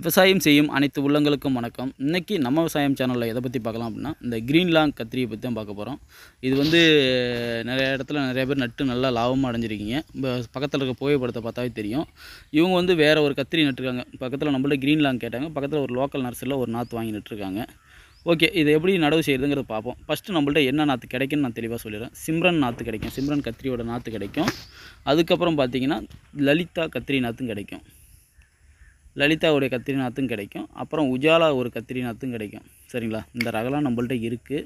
விவசாயம் செய்யும் அனைத்து உள்ளங்களுக்கும் வணக்கம் இன்றைக்கி நம்ம விவசாயம் சேனலில் எதை பற்றி பார்க்கலாம் அப்படின்னா இந்த க்ரீன் லாங் கத்திரியை பற்றி தான் பார்க்க போகிறோம் இது வந்து நிறைய இடத்துல நிறைய பேர் நட்டு நல்லா லாபமாக அடைஞ்சிருக்கீங்க இப்போ பக்கத்தில் இருக்க புகைப்படத்தை பார்த்தாவே தெரியும் இவங்க வந்து வேறு ஒரு கத்திரி நட்டுருக்காங்க பக்கத்தில் நம்மள்ட்ட க்ரீன் லாங் கேட்டாங்க பக்கத்தில் ஒரு லோக்கல் நர்சரியில் ஒரு நாற்று வாங்கி நட்டுருக்காங்க ஓகே இதை எப்படி நடவு செய்கிறதுங்கிறத பார்ப்போம் ஃபஸ்ட்டு நம்மள்ட்ட என்ன நாற்று கிடைக்குன்னு நான் தெளிவாக சொல்லிடுறேன் சிம்ரன் நாற்று கிடைக்கும் சிம்ரன் கத்திரியோட நாற்று கிடைக்கும் அதுக்கப்புறம் பார்த்தீங்கன்னா லலிதா கத்திரி நாற்றும் கிடைக்கும் லலிதாவுடைய கத்திரி நாற்றும் கிடைக்கும் அப்புறம் உஜாலா ஒரு கத்திரி நாற்றும் கிடைக்கும் சரிங்களா இந்த ரகலாம் நம்மள்ட்ட இருக்குது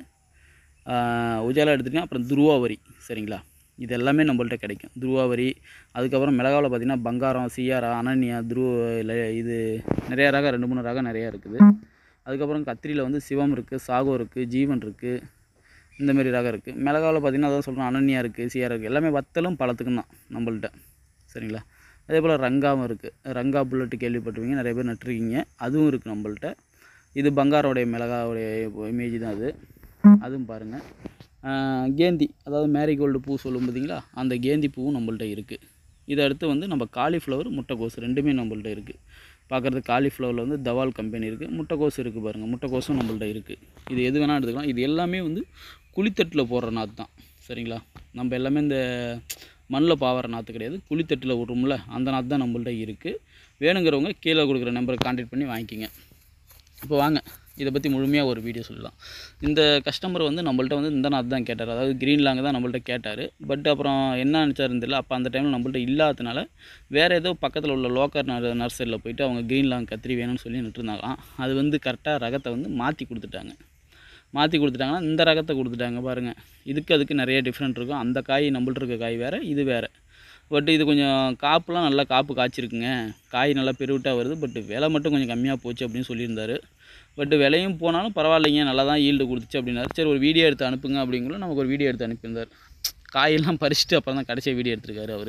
உஜாலா எடுத்துட்டிங்கன்னா அப்புறம் துருவாவரி சரிங்களா இது எல்லாமே நம்மள்ட்ட கிடைக்கும் துருவாவரி அதுக்கப்புறம் மிளகாவில் பார்த்திங்கன்னா பங்காரம் சியாரா அனன்யா துருவ இல்லை இது நிறையா ரகம் ரெண்டு மூணு ரகம் நிறையா இருக்குது அதுக்கப்புறம் கத்திரியில் வந்து சிவம் இருக்குது சாகோ இருக்குது ஜீவன் இருக்குது இந்தமாரி ரகம் இருக்குது மிளகாவில் பார்த்திங்கன்னா அதான் சொல்கிறோம் அனன்யா இருக்குது சியாரா இருக்குது எல்லாமே வத்தலும் பழத்துக்கும் தான் நம்மள்ட்ட சரிங்களா அதே போல் ரங்காவும் இருக்குது ரங்கா புல்லட்டு கேள்விப்பட்டிருப்பீங்க நிறைய பேர் நட்டுருக்கீங்க அதுவும் இருக்குது நம்மள்ட்ட இது பங்காரோடைய மிளகாவுடைய இமேஜ் தான் அது அதுவும் பாருங்கள் கேந்தி அதாவது மேரிகோல்டு பூ சொல்லும் பார்த்தீங்களா அந்த கேந்தி பூவும் நம்மள்ட்ட இருக்குது இதை அடுத்து வந்து நம்ம காலிஃப்ளவர் முட்டைக்கோஸ் ரெண்டுமே நம்மள்ட்ட இருக்குது பார்க்குறது காலிஃப்ளவரில் வந்து தவால் கம்பெனி இருக்குது முட்டைக்கோஸ் இருக்குது பாருங்கள் முட்டைக்கோஸும் நம்மள்ட்ட இருக்குது இது எது வேணால் எடுத்துக்கலாம் இது எல்லாமே வந்து குழித்தட்டில் போடுற நாற்று தான் சரிங்களா நம்ம எல்லாமே இந்த மண்ணில் பாவற நாற்று கிடையாது குழித்தட்டில் விட்றோம்ல அந்த நாற்று தான் நம்மள்ட்ட இருக்குது வேணுங்கிறவங்க கீழே கொடுக்குற நம்பரை கான்டாக்ட் பண்ணி வாங்கிக்கிங்க இப்போ வாங்க இதை பற்றி முழுமையாக ஒரு வீடியோ சொல்லலாம் இந்த கஸ்டமர் வந்து நம்மள்ட்ட வந்து இந்த நாற்று தான் கேட்டார் அதாவது க்ரீன் லாங் தான் நம்மள்ட்ட கேட்டார் பட் அப்புறம் என்ன நினச்சாருன்னு தெரியல அப்போ அந்த டைமில் நம்மள்ட்ட இல்லாததுனால வேறு ஏதோ பக்கத்தில் உள்ள லோக்கல் நர் நர்சரியில் போயிட்டு அவங்க க்ரீன் லாங் கத்திரி வேணும்னு சொல்லி நிட்டுருந்தாங்களாம் அது வந்து கரெக்டாக ரகத்தை வந்து மாற்றி கொடுத்துட்டாங்க மாற்றி கொடுத்துட்டாங்கன்னா இந்த ரகத்தை கொடுத்துட்டாங்க பாருங்கள் இதுக்கு அதுக்கு நிறைய டிஃப்ரெண்ட் இருக்கும் அந்த காய் நம்மள்ட்ட இருக்க காய் வேறு இது வேறு பட் இது கொஞ்சம் காப்புலாம் நல்லா காப்பு காய்ச்சிருக்குங்க காய் நல்லா பெருவிட்டாக வருது பட் விலை மட்டும் கொஞ்சம் கம்மியாக போச்சு அப்படின்னு சொல்லியிருந்தாரு பட் விலையும் போனாலும் பரவாயில்லைங்க நல்லா தான் ஈல்டு கொடுத்துச்சு அப்படின்னாரு சரி ஒரு வீடியோ எடுத்து அனுப்புங்க அப்படிங்குள்ள நமக்கு ஒரு வீடியோ எடுத்து அனுப்பியிருந்தார் காயெல்லாம் பறிச்சுட்டு அப்புறம் தான் கடைசியாக வீடியோ எடுத்திருக்காரு அவர்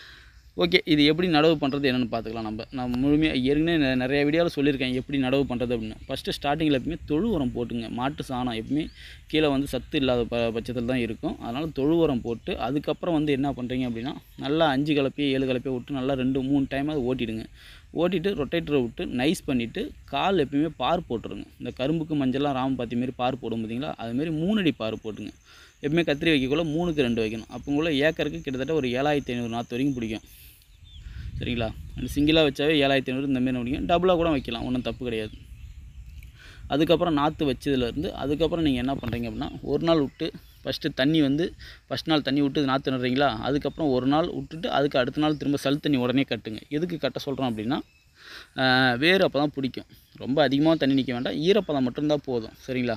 ஓகே இது எப்படி நடவு பண்ணுறது என்னென்னு பார்த்துக்கலாம் நம்ம நான் முழுமையாக ஏற்கனவே நெ- நிறைய வீடியோவில் சொல்லியிருக்கேன் எப்படி நடவு பண்ணுறது அப்படின்னு ஃபஸ்ட்டு ஸ்டார்டிங்கில் எப்பவுமே தொழு உரம் போட்டுங்க மாட்டு சாணம் எப்பவுமே கீழே வந்து சத்து இல்லாத ப பட்சத்தில் தான் இருக்கும் அதனால் தொழு உரம் போட்டு அதுக்கப்புறம் வந்து என்ன பண்ணுறீங்க அப்படின்னா நல்லா அஞ்சு கலப்பையை ஏழு கலப்பையை விட்டு நல்லா ரெண்டு மூணு டைம் அது ஓட்டிடுங்க ஓட்டிட்டு ரொட்டேட்டரை விட்டு நைஸ் பண்ணிவிட்டு கால் எப்பயுமே பார் போட்டுருங்க இந்த கரும்புக்கு மஞ்சள்லாம் ராம பாத்தி மாரி பார் போடும் பார்த்தீங்களா அதுமாரி மூணு அடி பார் போட்டுங்க எப்பவுமே கத்திரி வைக்கக்குள்ள மூணுக்கு ரெண்டு வைக்கணும் அப்போங்குள்ள ஏக்கருக்கு கிட்டத்தட்ட ஒரு ஏழாயிரத்தி ஐநூறு நாற்று வரைக்கும் பிடிக்கும் சரிங்களா அந்த சிங்கிளாக வச்சாவே ஏழாயிரத்தி ஐநூறு இந்த மாதிரி பிடிக்கும் டபுளாக கூட வைக்கலாம் ஒன்றும் தப்பு கிடையாது அதுக்கப்புறம் நாற்று வச்சதுலேருந்து அதுக்கப்புறம் நீங்கள் என்ன பண்ணுறீங்க அப்படின்னா ஒரு நாள் விட்டு ஃபஸ்ட்டு தண்ணி வந்து ஃபஸ்ட் நாள் தண்ணி விட்டு நாற்று நடுறீங்களா அதுக்கப்புறம் ஒரு நாள் விட்டுட்டு அதுக்கு அடுத்த நாள் திரும்ப சல் தண்ணி உடனே கட்டுங்க எதுக்கு கட்ட சொல்கிறோம் அப்படின்னா ஆஹ், வேர் அப்போ தான் பிடிக்கும் ரொம்ப அதிகமாக தண்ணி நிற்க வேண்டாம் ஈரப்பதம் மட்டும்தான் போதும் சரிங்களா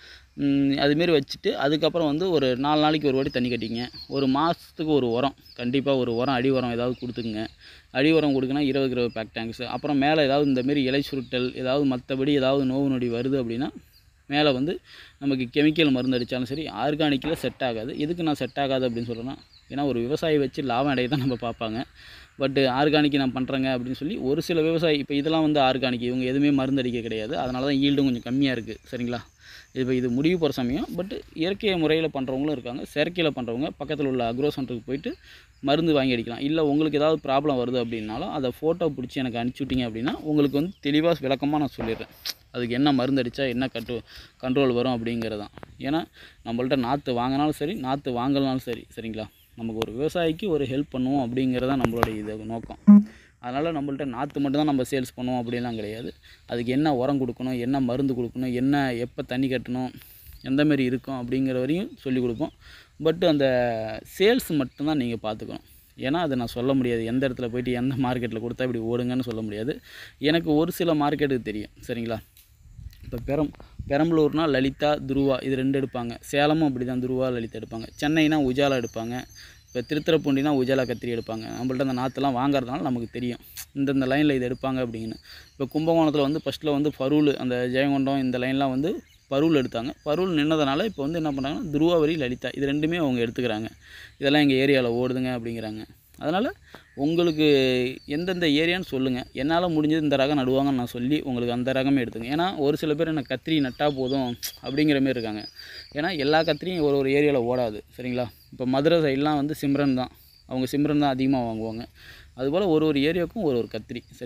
ம், அதுமாரி வச்சுட்டு அதுக்கப்புறம் வந்து ஒரு நாலு நாளைக்கு ஒரு வாட்டி தண்ணி கட்டிங்க ஒரு மாதத்துக்கு ஒரு உரம் கண்டிப்பாக ஒரு உரம் அடி உரம் ஏதாவது கொடுத்துக்குங்க அடி உரம் கொடுக்கணும் இருபது கிலோ பேக் டேங்க்ஸ் அப்புறம் மேலே ஏதாவது இந்தமாரி இலை சுருட்டல் ஏதாவது மற்றபடி ஏதாவது நோவு நொடி வருது அப்படின்னா மேலே வந்து நமக்கு கெமிக்கல் மருந்து அடித்தாலும் சரி ஆர்கானிக்கில் செட் ஆகாது எதுக்கு நான் செட் ஆகாது அப்படின்னு சொல்கிறேன்னா ஏன்னா ஒரு விவசாயி வச்சு லாபம் அடைய தான் நம்ம பார்ப்பாங்க பட் ஆர்கானிக் நான் பண்ணுறேங்க அப்படின்னு சொல்லி ஒரு சில விவசாயி இப்போ இதெல்லாம் வந்து ஆர்கானிக் இவங்க எதுவுமே மருந்து அடிக்க கிடையாது அதனால தான் ஈல்டும் கொஞ்சம் கம்மியாக இருக்குது சரிங்களா இப்போ இது முடிவு போகிற சமயம் பட் இயற்கை முறையில் பண்ணுறவங்களும் இருக்காங்க செயற்கையில் பண்ணுறவங்க பக்கத்தில் உள்ள அக்ரோ சென்டருக்கு போயிட்டு மருந்து வாங்கி அடிக்கலாம் இல்லை உங்களுக்கு ஏதாவது ப்ராப்ளம் வருது அப்படின்னாலும் அதை ஃபோட்டோ பிடிச்சி எனக்கு அனுப்பிச்சி விட்டீங்க அப்படின்னா உங்களுக்கு வந்து தெளிவாக விளக்கமாக நான் சொல்லிடுறேன் அதுக்கு என்ன மருந்து அடித்தா என்ன கட்டு கண்ட்ரோல் வரும் அப்படிங்கிறது தான் ஏன்னா நம்மள்ட்ட நாற்று வாங்கினாலும் சரி நாற்று வாங்கலனாலும் சரி சரிங்களா நமக்கு ஒரு விவசாயிக்கு ஒரு ஹெல்ப் பண்ணுவோம் அப்படிங்கிறது தான் நம்மளுடைய இது நோக்கம் அதனால் நம்மள்ட்ட நாற்று மட்டும் தான் நம்ம சேல்ஸ் பண்ணுவோம் அப்படிலாம் கிடையாது அதுக்கு என்ன உரம் கொடுக்கணும் என்ன மருந்து கொடுக்கணும் என்ன எப்போ தண்ணி கட்டணும் எந்த மாதிரி இருக்கும் அப்படிங்கிற வரையும் சொல்லி கொடுப்போம் பட் அந்த சேல்ஸ் மட்டும்தான் நீங்கள் பார்த்துக்கணும் ஏன்னா அதை நான் சொல்ல முடியாது எந்த இடத்துல போயிட்டு எந்த மார்க்கெட்டில் கொடுத்தா இப்படி ஓடுங்கன்னு சொல்ல முடியாது எனக்கு ஒரு சில மார்க்கெட்டுக்கு தெரியும் சரிங்களா இப்போ பெரம் பெரம்பலூர்னா லலிதா துருவா இது ரெண்டு எடுப்பாங்க சேலமும் அப்படி தான் துருவா லலிதா எடுப்பாங்க சென்னைனா உஜாலா எடுப்பாங்க இப்போ திருத்துறைப்பூண்டினா உஜாலா கத்திரி எடுப்பாங்க நம்மள்ட்ட அந்த நாற்றுலாம் வாங்குறதுனால நமக்கு தெரியும் இந்தந்த லைனில் இது எடுப்பாங்க அப்படின்னு இப்போ கும்பகோணத்தில் வந்து ஃபஸ்ட்டில் வந்து பரூல் அந்த ஜெயங்கொண்டம் இந்த லைன்லாம் வந்து பரூல் எடுத்தாங்க பரூல் நின்னதுனால இப்போ வந்து என்ன பண்ணுறாங்கன்னா துருவாவரி லலிதா இது ரெண்டுமே அவங்க எடுத்துக்கிறாங்க இதெல்லாம் எங்கள் ஏரியாவில் ஓடுதுங்க அப்படிங்கிறாங்க அதனால் உங்களுக்கு எந்தெந்த ஏரியான்னு சொல்லுங்கள் என்னால் முடிஞ்சது இந்த ரகம் நடுவாங்கன்னு நான் சொல்லி உங்களுக்கு அந்த ரகமே எடுத்துங்க ஏன்னா ஒரு சில பேர் எனக்கு கத்திரி நட்டால் போதும் அப்படிங்கிற மாதிரி இருக்காங்க ஏன்னா எல்லா கத்திரியும் ஒரு ஒரு ஏரியாவில் ஓடாது சரிங்களா இப்போ மதுரை சைட்லாம் வந்து சிம்ரன் தான் அவங்க சிம்ரன் தான் அதிகமாக வாங்குவாங்க அதுபோல் ஒரு ஒரு ஏரியாவுக்கும் ஒரு ஒரு கத்திரி சரிங்களா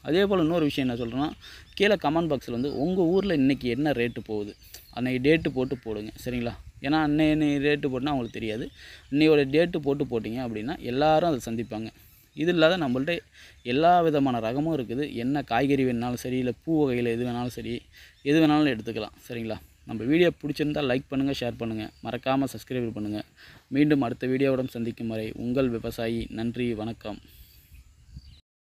அதே போல் இன்னொரு விஷயம் என்ன சொல்கிறேன்னா கீழே கமெண்ட் பாக்ஸில் வந்து உங்கள் ஊரில் இன்றைக்கி என்ன ரேட்டு போகுது அன்றைக்கி டேட்டு போட்டு போடுங்க சரிங்களா ஏன்னா அன்னை ரேட்டு போட்டுனா அவங்களுக்கு தெரியாது இன்னையோட டேட்டு போட்டு போட்டிங்க அப்படின்னா எல்லாரும் அதை சந்திப்பாங்க இது இல்லாத நம்மள்ட்ட எல்லா விதமான ரகமும் இருக்குது என்ன காய்கறி வேணாலும் சரி இல்லை பூ வகையில் எது வேணாலும் சரி எது வேணாலும் எடுத்துக்கலாம் சரிங்களா நம்ம வீடியோ பிடிச்சிருந்தால் லைக் பண்ணுங்கள் ஷேர் பண்ணுங்கள் மறக்காமல் சப்ஸ்கிரைப் பண்ணுங்கள் மீண்டும் அடுத்த வீடியோவுடன் சந்திக்கும் வரை உங்கள் விவசாயி நன்றி வணக்கம்